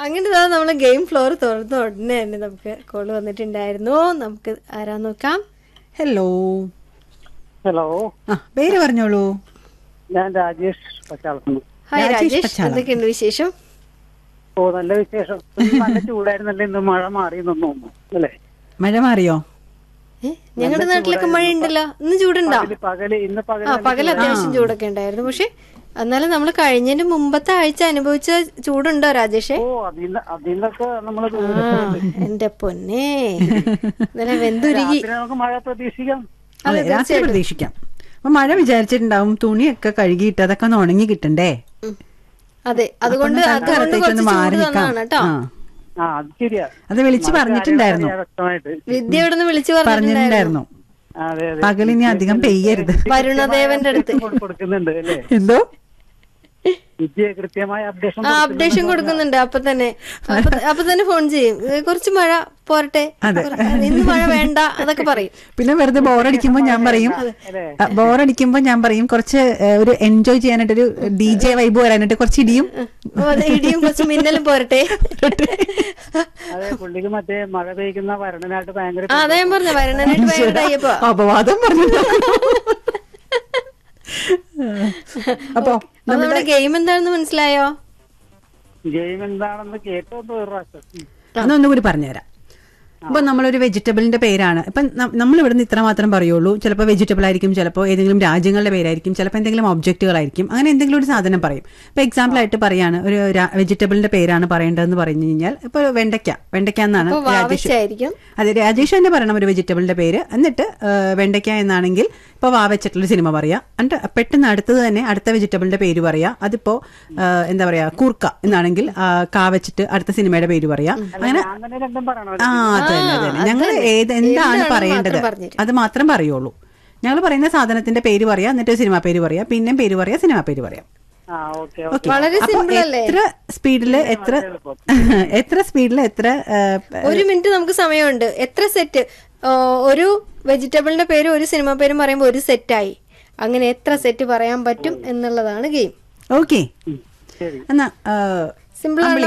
അങ്ങനെ ഇതാ നമ്മൾ ഗെയിം ഫ്ലോർ തുറന്ന ഉടനെ തന്നെ നമുക്ക് കോള് വന്നിട്ടുണ്ടായിരുന്നു നമുക്ക് ആരാ നോക്കാം ഹലോ ഹലോ ആ പേര് പറഞ്ഞോളൂ ഞാൻ രാജേഷ് പച്ചാളത്തുനിന്ന് ഹായ് രാജേഷ് രാജേഷ് പച്ചാളം. എന്തൊക്കെയുണ്ട് വിശേഷം ഓ നല്ല വിശേഷം ഇന്ന് നല്ല ചൂടായിരുന്നല്ലേ ഇന്ന് മഴ മാറിയെന്നു തോന്നുന്നു അല്ലേ മഴ മാറിയോ ഏ, ഞങ്ങളുടെ നാട്ടിലൊക്കെ മഴ ഉണ്ടല്ലോ ഇന്ന് ചൂടുണ്ടോ പകല് പകല് ഇന്ന് പകല് ആ പകൽ അത്യാവശ്യം ചൂടൊക്കെ ഉണ്ടായിരുന്നു പക്ഷെ എന്നാലും നമ്മൾ കഴിഞ്ഞതിന്റെ മുമ്പത്തെ ആഴ്ച അനുഭവിച്ച ചൂടുണ്ടോ രാജേഷേ ഓ അതിന്ന് അതിന്നൊക്കെ നമ്മള് ആ എന്റെ പൊന്നെ ഇന്നലെ വെന്തുരുകി രാത്രി നമുക്ക് മഴ പ്രതീക്ഷിക്കാം അതെ രാത്രി പ്രതീക്ഷിക്കാം അപ്പൊ മഴ വിചാരിച്ചിട്ടുണ്ടാവും തുണിയൊക്കെ കഴുകിയിട്ട് അതൊക്കെ ഒന്ന് ഉണങ്ങി കിട്ടണ്ടേ ഉം. അതെ അതുകൊണ്ട് അപ്പൊ ഒന്ന് അതുകൊണ്ട് തൽക്കാലത്തേക്ക് കുറച്ച് ഒന്ന് മാറി ചൂട് നിൽക്കാം തന്നതാണ് കേട്ടോ ആ ആ അത് ശരിയാ അത് വിളിച്ച് പറഞ്ഞിട്ടുണ്ടായിരുന്നു അറിയാം വ്യക്തമായിട്ട് വിദ്യ ഇവിടെ നിന്ന് വിളിച്ചു പറഞ്ഞിട്ടുണ്ടായിരുന്നു പറഞ്ഞിട്ടുണ്ടായിരുന്നു അതെ അതെ പകലിനി അധികം പെയ്യരുത് വരുണദേവന്റെ അടുത്ത് കൊടു- കൊടുക്കുന്നുണ്ട് അല്ലേ എന്തോ വിദ്യ കൃത്യമായ അപ്ഡേഷൻ ആ അപ്ഡേഷൻ കൊടുക്കുന്നുണ്ട് അപ്പൊ തന്നെ അപ്പൊ അപ്പൊ തന്നെ ഫോൺ ചെയ്യും ഏ, കുറച്ച് മഴ പോരട്ടെ കുറ- ഇന്ന് മഴ വേണ്ട അതൊക്കെ പറയും പിന്നെ വെറുതെ ബോറടിക്കുമ്പോ ഞാൻ പറയും ബോറടിക്കുമ്പോ ഞാൻ പറയും കുറച്ച് ഏ, ഒരു എൻജോയ് ചെയ്യാനായിട്ട് ഒരു ഡി ജെ വൈബ് വരാനായിട്ട് കുറച്ച് ഇടിയും അപ്പൊ അത് ഇടിയും കുറച്ച് മിന്നലും പോരട്ടെ അതെ പുള്ളിക്ക് മറ്റേ മഴ പെയ്യുന്ന വരണനായിട്ട് ഭയങ്കര ആ അതാ ഞാൻ പറഞ്ഞു വരണനായിട്ട് ഭയങ്കര അയ്യപ്പോ അപവാദം പറഞ്ഞു അപ്പൊ അപ്പൊ നമ്മുടെ ഗെയിം എന്താണെന്ന് മനസ്സിലായോ ഗെയിം എന്താണെന്ന് കേട്ടോ ഒരു പ്രാവശ്യം ഉം. എന്നാ ഒന്നുകൂടി പറഞ്ഞുതരാം ഇപ്പൊ നമ്മളൊരു വെജിറ്റബിളിന്റെ പേരാണ് ഇപ്പൊ നമ്മൾ ഇവിടുന്ന് ഇത്ര മാത്രം പറയുള്ളൂ ചിലപ്പോൾ വെജിറ്റബിൾ ആയിരിക്കും ചിലപ്പോൾ ഏതെങ്കിലും രാജ്യങ്ങളുടെ പേരായിരിക്കും ചിലപ്പോൾ എന്തെങ്കിലും ഒബ്ജക്റ്റുകളായിരിക്കും അങ്ങനെ എന്തെങ്കിലും ഒരു സാധനം പറയും ഇപ്പൊ എക്സാമ്പിൾ ആയിട്ട് പറയാണ് ഒരു വെജിറ്റബിളിന്റെ പേരാണ് പറയേണ്ടതെന്ന് പറഞ്ഞു കഴിഞ്ഞാൽ ഇപ്പൊ വെണ്ടയ്ക്ക വെണ്ടയ്ക്ക എന്നാണ് അപ്പൊ രാജേഷ് വാവച്ചായിരിക്കും അതെ രാജേഷ് തന്നെ പറയണം ഒരു വെജിറ്റബിളിന്റെ പേര് എന്നിട്ട് ആ, വെണ്ടയ്ക്ക എന്നാണെങ്കിൽ ഇപ്പൊ വാവച്ചിട്ടുള്ള സിനിമ പറയാ എന്നിട്ട് പെട്ടെന്ന് അടുത്തത് തന്നെ അടുത്ത വെജിറ്റബിളിന്റെ പേര് പറയാ അതിപ്പോ ആ, എന്താ പറയാ കൂർക്ക എന്നാണെങ്കിൽ ആ, കാ വെച്ചിട്ട് അടുത്ത സിനിമയുടെ പേര് പറയാ അങ്ങനെ ഞാൻ തന്നെ രണ്ടും പറയണോ ആ അത് തന്നെ അത് തന്നെ ഞങ്ങൾ ഏത് എന്താണ് എന്താണെന്ന് പറയേണ്ടത് മാത്രം പറഞ്ഞുതരും. അത് മാത്രം പറയുള്ളൂ ഞങ്ങൾ പറയുന്ന സാധനത്തിന്റെ പേര് പറയാ എന്നിട്ട് സിനിമ പേര് പറയാ പിന്നെ പേര് പറയാ സിനിമ പേര് പറയാം ആ ഓക്കെ Okay. വളരെ അപ്പൊ simple അല്ലേ? എത്ര സ്പീഡില് എത്ര എത്ര സ്പീഡില് എത്ര ആ, ഒരു മിനിറ്റ് നമുക്ക് സമയമുണ്ട് എത്ര സെറ്റ് ഒരു വെജിറ്റബിളിന്റെ പേരും ഒരു സിനിമ പേരും പറയുമ്പോൾ ഒരു സെറ്റായി അങ്ങനെ എത്ര സെറ്റ് പറയാൻ പറ്റും എന്നുള്ളതാണ് ഗെയിം ഓക്കെ ശരി എന്നാ ആ, സിമ്പിൾ ആണ്